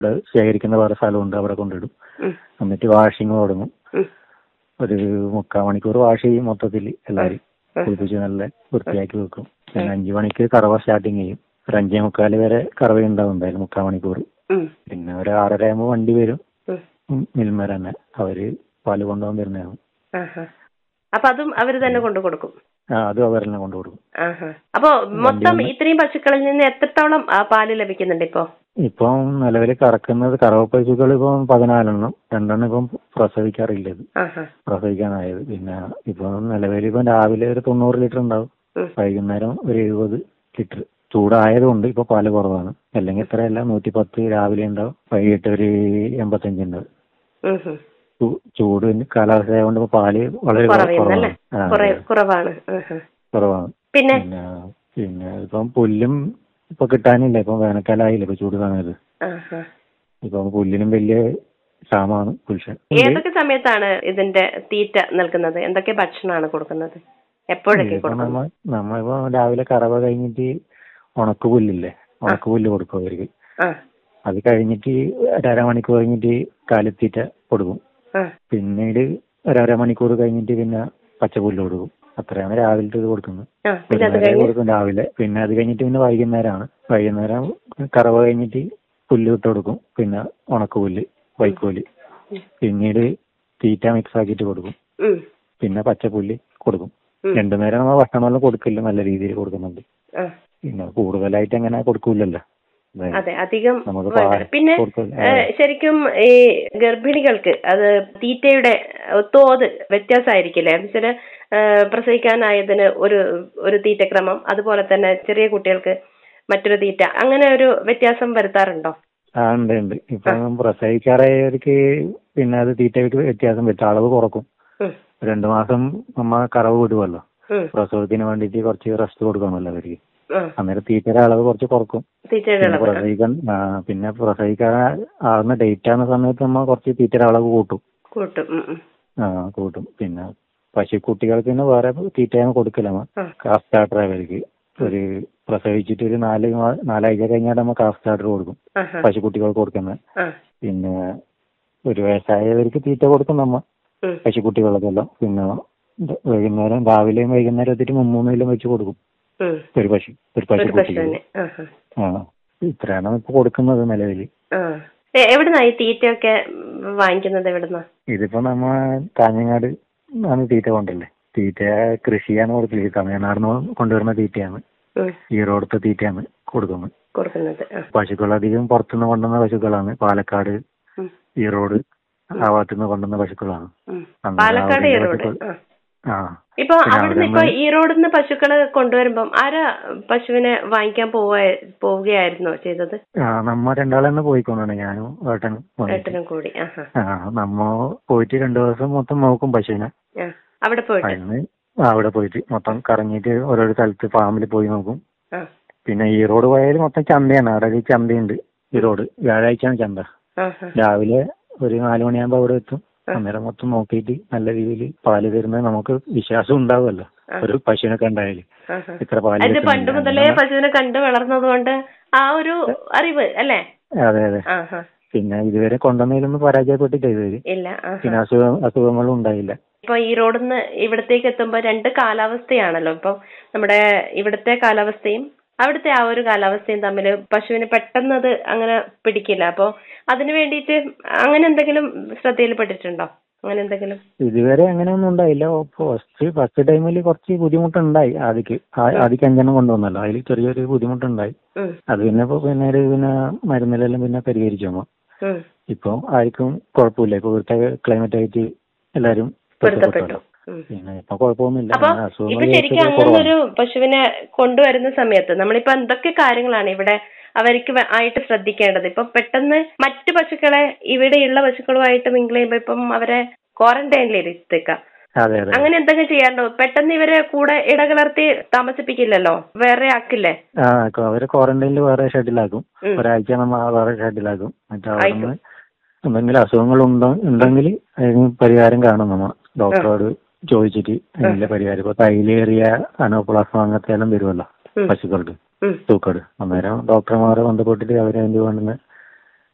ഇവിടെ ശേഖരിക്കുന്ന വേറെ സ്ഥലമുണ്ട് അവിടെ കൊണ്ടിടും ഉം. എന്നിട്ട് വാഷിങ് തുടങ്ങും ഉം. ഒരു മുക്കാൽ മണിക്കൂർ വാഷ് ചെയ്യും മൊത്തത്തിൽ എല്ലാവരും ഉം. കുളിപ്പിച്ച് നല്ല വൃത്തിയാക്കി വെക്കും പിന്നെ അഞ്ചു മണിക്ക് കറവ സ്റ്റാർട്ടിങ് ചെയ്യും ഒരു അഞ്ചേ മുക്കാൽ വരെ കറവ ഉണ്ടാവും എന്തായാലും മുക്കാൽ മണിക്കൂർ ഉം. പിന്നെ ഒരു ആറര ആകുമ്പോൾ വണ്ടി വരും ഉം. മിൽമർ തന്നെ അവര് പാല് കൊണ്ടുപോകാൻ വരുന്നതാണ് ആഹാ. അപ്പൊ അതും അവര് തന്നെ കൊണ്ടു കൊടുക്കും ആ അതും അവരെല്ലാം കൊണ്ടു കൊടുക്കും ആഹാ. അപ്പൊ മൊത്തം ഇത്രയും പശുക്കളിൽ നിന്ന് എത്രത്തോളം ആ, പാല് ലഭിക്കുന്നുണ്ട് ഇപ്പൊ ഇപ്പം നിലവിൽ കറക്കുന്നത് കറവ പശുക്കൾ ഇപ്പം പതിനാലെണ്ണം രണ്ടെണ്ണം ഇപ്പം പ്രസവിക്കാറില്ല ഇത് ആഹാ. പ്രസവിക്കാനായത് പിന്നെ ഇപ്പം നിലവിൽ ഇപ്പം രാവിലെ ഒരു തൊണ്ണൂറ് ലിറ്റർ ഉണ്ടാവും ഉം. വൈകുന്നേരം ഒരു എഴുപത് ലിറ്റർ ചൂടായതുകൊണ്ട് ഇപ്പൊ പാല് കുറവാണ് അല്ലെങ്കിൽ ഇത്രയല്ല നൂറ്റി പത്ത് രാവിലെ ഉണ്ടാവും വൈകിട്ട് ഒരു എൺപത്തഞ്ച് ഉണ്ടാവും ഉം ഉം. ചൂ- ചൂട് കാലാവസ്ഥ ആയതുകൊണ്ട് ഇപ്പൊ പാല് വളരെ കുറയുന്നല്ലേ കുറവാണ് ആ, കുറെ- കുറവാണ് ആഹാ. കുറവാണ് പിന്നെ പിന്നെ പിന്നെ ഇപ്പം പുല്ലും ഇപ്പൊ കിട്ടാനില്ല ഇപ്പം വേനൽക്കാലായില്ല ഇപ്പൊ ചൂട് സമയത്ത് ആഹാ. ഇപ്പം പുല്ലിനും വലിയ ക്ഷാമാണ് പുരുഷൻ ഏതൊക്കെ സമയത്താണ് ഇതിന്റെ തീറ്റ നൽകുന്നത് എന്തൊക്കെ ഭക്ഷണമാണ് കൊടുക്കുന്നത് എപ്പോഴൊക്കെ ഇപ്പൊ കൊടുക്കുന്നത് നമ്മ നമ്മളിപ്പോ രാവിലെ കറവ കഴിഞ്ഞിട്ട് ഉണക്ക് പുല്ലില്ലേ ഉണക്ക് പുല്ല് കൊടുക്കും അവർക്ക് ആ അത് കഴിഞ്ഞിട്ട് ഒരു അരമണിക്കൂർ കഴിഞ്ഞിട്ട് കാലിത്തീറ്റ കൊടുക്കും ആ പിന്നീട് ഒരു മണിക്കൂർ കഴിഞ്ഞിട്ട് പിന്നെ പച്ചപ്പുല്ല് കൊടുക്കും അത്രയാണ് രാവിലത്തെ ഇത് കൊടുക്കുന്നത് ആ പിന്നെ അത് ഒരു നേരം കഴിഞ്ഞ് കൊടുക്കും രാവിലെ പിന്നെ അത് കഴിഞ്ഞിട്ട് പിന്നെ വൈകുന്നേരമാണ് വൈകുന്നേരം കറവ കഴിഞ്ഞിട്ട് പുല്ല് ഇട്ട് കൊടുക്കും പിന്നെ ഉണക്ക് പുല്ല് വൈക്കോല് ഉം. പിന്നീട് തീറ്റ മിക്സ് ആക്കിയിട്ട് കൊടുക്കും ഉം. പിന്നെ പച്ചപ്പുല്ല് കൊടുക്കും ഉം. രണ്ടു നേരം നമ്മൾ ഭക്ഷണമെല്ലാം കൊടുക്കില്ല നല്ല രീതിയിൽ കൊടുക്കുന്നുണ്ട് ആ, പിന്നെ കൂടുതലായിട്ട് അങ്ങനെ കൊടുക്കൂലല്ലോ അതെ. അതെ അധികം നമുക്ക് വേണ്ട. പാൽ പിന്നെ കൊടുക്കില്ല. ഏ, ശരിക്കും ഈ ഗർഭിണികൾക്ക് അത് തീറ്റയുടെ തോത് വ്യത്യാസമായിരിക്കില്ലേ എന്ന് വെച്ചാല് ഏ, പ്രസവിക്കാനായതിന് ഒരു ഒരു തീറ്റക്രമം അതുപോലെ തന്നെ ചെറിയ കുട്ടികൾക്ക് മറ്റൊരു തീറ്റ അങ്ങനെ ഒരു വ്യത്യാസം വരുത്താറുണ്ടോ ആ ഉണ്ട് ഉണ്ട് ഇപ്പം പ്രസവിക്കാറായവർക്ക് പിന്നെ അത് തീറ്റയ്ക്ക് വ്യത്യാസം പറ്റും അളവ് കുറക്കും ഉം, രണ്ടു മാസം നമ്മ കറവ് വിടുമല്ലോ ഉം, പ്രസവത്തിന് വേണ്ടിയിട്ട് കുറച്ച് റെസ്റ്റ് കൊടുക്കണമല്ലോ അവർക്ക് ആ, അന്നേരം തീറ്റയുടെ അളവ് കുറച്ച് കുറക്കും തീറ്റയുടെ പിന്നെ അളവ് ആ, പ്രസവിക്കാൻ ആ, പിന്നെ പ്രസവിക്കാൻ ആകുന്ന ഡേറ്റ് ആകുന്ന സമയത്ത് നമ്മ കുറച്ച് തീറ്റയുടെ അളവ് കൂട്ടും കൂട്ടും ഉം, ഉം. ആ കൂട്ടും പിന്നെ പശുക്കുട്ടികൾക്ക് പിന്നെ വേറെ തീറ്റയാണ് കൊടുക്കില്ല നമ്മ ആ, കാഫ് സ്റ്റാർട്ടർ അവർക്ക് ഒരു പ്രസവിച്ചിട്ട് ഒരു നാല് മാ- നാലാഴ്ച കഴിഞ്ഞാൽ നമ്മൾ കാഫ് സ്റ്റാർട്ടർ കൊടുക്കും ആഹാ, പശുക്കുട്ടികൾക്ക് കൊടുക്കുന്നത് ആ, പിന്നെ ഒരു വയസ്സായവർക്ക് തീറ്റ കൊടുക്കും നമ്മ ഉം, പശുക്കുട്ടികൾക്കെല്ലാം പിന്നെ വൈകുന്നേരം രാവിലെയും വൈകുന്നേരം എത്തിയിട്ട് മുമ്മൂന്ന് കിലോ വെച്ച് കൊടുക്കും ഉം. ഒരു പശു ഒരു ഒരു പശുക്കുട്ടിക്ക് പശുവിന് ആഹാ, ആ ഇത്രയാണ് ഇപ്പൊ കൊടുക്കുന്നത് നിലവിൽ ആ. എ- എവിടുന്നാ ഈ തീറ്റയൊക്കെ ഉം, വാങ്ങിക്കുന്നത് എവിടുന്നാ ഇതിപ്പോ നമ്മ കാഞ്ഞങ്ങാട് ആണ് തീറ്റ കൊണ്ടല്ലേ തീറ്റ കൃഷിയാണ് കൊടുക്കല് തമിഴ്നാട് നിന്ന് കൊണ്ടുവരുന്ന തീറ്റയാണ് ഉം, ഈറോഡത്തെ തീറ്റയാണ് കൊടുക്കുന്നത് കൊടുക്കുന്നത് ആ, പശുക്കൾ അധികം പുറത്തുനിന്ന് കൊണ്ടുവന്ന പശുക്കളാണ് പാലക്കാട് ഉം, ഈറോഡ് ആ ഭാഗത്തുനിന്ന് കൊണ്ടുവന്ന പശുക്കളാണ് ഉം. അങ്ങനെ പാലക്കാട് അവിടുന്ന് ഈറോഡ് പശുക്കൾ- ആ ആ ഇപ്പൊ പിന്നെ അവിടുന്ന് അവിടെ ഇപ്പൊ നമ്മള് ഈറോഡിന്ന് പശുക്കള് കൊണ്ടുവരുമ്പം ആരാ പശുവിനെ വാങ്ങിക്കാൻ പോവുക പോവുകയായിരുന്നോ ചെയ്തത് ആ നമ്മ രണ്ടാളെന്നെ പോയിക്കൊണ്ടാണ് ഞാനും ഏട്ടനും വന്നിട്ട് ഏട്ടനും കൂടി ആഹാ ആ നമ്മ പോയിട്ട് രണ്ടു ദിവസം മൊത്തം നോക്കും പശുവിനെ ആ അവിടെ പോയിട്ട് അതിന് അവിടെ പോയിട്ട് മൊത്തം കറങ്ങിയിട്ട് ഓരോരോ സ്ഥലത്ത് ഫാമിൽ പോയി നോക്കും ആ പിന്നെ ഈറോഡ് പോയാൽ മൊത്തം ചന്തയാണ് അവിടെ ഒരു ചന്തയുണ്ട് ഈറോഡ് വ്യാഴാഴ്ചയാണ് ചന്ത ആഹാ രാവിലെ ഒരു നാല് മണിയാകുമ്പോ അവിടെ എത്തും ആ. അന്നേരം മൊത്തം നോക്കിയിട്ട് നല്ല രീതിയിൽ പാല് തരുന്നത് നമുക്ക് വിശ്വാസം ഉണ്ടാവുമല്ലോ ആ. ഒരു പശുവിനെ കണ്ടായാലും ആഹാ. ഇത്ര പാല് അത് പണ്ട് കിട്ടുന്നുണ്ട്. മുതലേ അങ്ങനെ- പശുവിനെ കണ്ടു വളർന്നത് കൊണ്ട് ആ ഒരു അറിവ് അല്ലേ അതെ അതെ ആഹാ പിന്നെ ഇതുവരെ കൊണ്ടുവന്നതിലൊന്നും പരാജയപ്പെട്ടില്ല ഇതുവരെ ഇല്ല ആഹാ പിന്നെ അസുഖം അസുഖങ്ങളും ഉണ്ടായില്ല ഇപ്പൊ ഈ റോഡിന്ന് ഇവിടത്തേക്ക് എത്തുമ്പോ രണ്ട് കാലാവസ്ഥയാണല്ലോ ഇപ്പൊ നമ്മുടെ ഇവിടുത്തെ കാലാവസ്ഥയും അവിടുത്തെ ആ ഒരു കാലാവസ്ഥയും തമ്മിൽ പശുവിന് പെട്ടെന്ന് അത് അങ്ങനെ പിടിക്കില്ല അപ്പൊ അതിന് വേണ്ടിയിട്ട് അങ്ങനെ എന്തെങ്കിലും ശ്രദ്ധയിൽപ്പെട്ടിട്ടുണ്ടോ അങ്ങനെ എന്തെങ്കിലും ഇതുവരെ അങ്ങനെയൊന്നും ഉണ്ടായില്ല ഫസ്റ്റ് ഫസ്റ്റ് ടൈമിൽ കുറച്ച് ബുദ്ധിമുട്ടുണ്ടായി ആദ്യക്ക് ആ- ആദ്യക്ക് അഞ്ചെണ്ണം കൊണ്ടുവന്നല്ലോ അതിൽ ചെറിയൊരു ബുദ്ധിമുട്ടുണ്ടായി ഉം, അത് പിന്നെ ഇപ്പൊ പിന്നെ ഒരു പിന്നെ മരുന്നിലെല്ലാം പിന്നെ പരിഹരിച്ചു നമ്മ ഉം, ഇപ്പൊ ആർക്കും കുഴപ്പമില്ല ഇപ്പൊ ഇവിടുത്തെ ക്ലൈമറ്റ് ആയിട്ട് എല്ലാരും പൊരുത്തപ്പെട്ടു പൊരുത്തപ്പെട്ടല്ലോ ഉം. പിന്നെ ഇപ്പൊ കുഴപ്പമൊന്നുമില്ല അപ്പൊ അങ്ങനെ ഇപ്പൊ അസുഖങ്ങൾ ശരിക്കും ഏറ്റവും അങ്ങനെ കുറവാണ് ഒരു പശുവിനെ കൊണ്ടുവരുന്ന സമയത്ത് നമ്മളിപ്പോ എന്തൊക്കെ കാര്യങ്ങളാണ് ഇവിടെ അവർക്ക് വ- ആയിട്ട് ശ്രദ്ധിക്കേണ്ടത് ഇപ്പൊ പെട്ടെന്ന് മറ്റു പശുക്കളെ ഇവിടെയുള്ള പശുക്കളുമായിട്ട് മിങ്കിൾ ചെയ്യുമ്പോ ഇപ്പം അവരെ ക്വാറന്റൈനിൽ ഇരുത്തേക്കാം അതെ അതെ അങ്ങനെ എന്തെങ്കിലും ചെയ്യാണ്ടോ പെട്ടെന്ന് ഇവരെ കൂടെ ഇടകലർത്തി താമസിപ്പിക്കില്ലല്ലോ വേറെ ആക്കില്ലേ ആ കൊ- അവരെ ക്വാറന്റൈനിൽ വേറെ ഷെഡിലാക്കും ഉം. ഒരാഴ്ച നമ്മ വേറെ ഷെഡിലാക്കും എന്നിട്ട് അവിടുന്ന് എന്തെങ്കിലും അസുഖങ്ങൾ ഉണ്ടോ ഉണ്ടെങ്കിൽ അതിന് പരിഹാരം കാണും നമ്മ ഡോക്ടറോട് ചോദിച്ചിട്ട് അതിന്റെ പരിഹാരം ഇപ്പൊ തൈലേറിയ അനോപ്ലാസ്മ അങ്ങനത്തെ എല്ലാം വരുമല്ലോ ഉം. പശുക്കൾക്ക് ഉം. തൂക്കട് അന്നേരം ഡോക്ടർമാരെ ബന്ധപ്പെട്ടിട്ട് അവരതിന് വേണ്ടുന്ന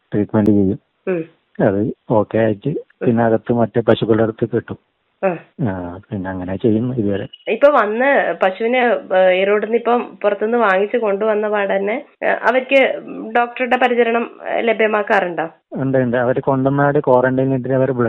ട്രീറ്റ്മെന്റ് ചെയ്യും ഉം. അത് ഓക്കെ ആയിട്ട് പിന്നെ അകത്ത് മറ്റേ പശുക്കളുടെ അടുത്ത് കിട്ടും ആ. ആ, പിന്നെ അങ്ങനെ ചെയ്യുന്നു ഇതുവരെ ഇപ്പൊ വന്ന് പശുവിനെ ഏഹ്, ഈറോഡിന്ന് ഇപ്പം പുറത്തുനിന്ന് വാങ്ങിച്ചു കൊണ്ടുവന്ന പാടന്നെ ഏഹ്, അവർക്ക് ഡോക്ടറുടെ പരിചരണം ഏഹ്, ലഭ്യമാക്കാറുണ്ടോ ഉണ്ട് ഉണ്ട് അവർ കൊണ്ടുവന്നാട് ക്വാറന്റൈനിൽ അവർ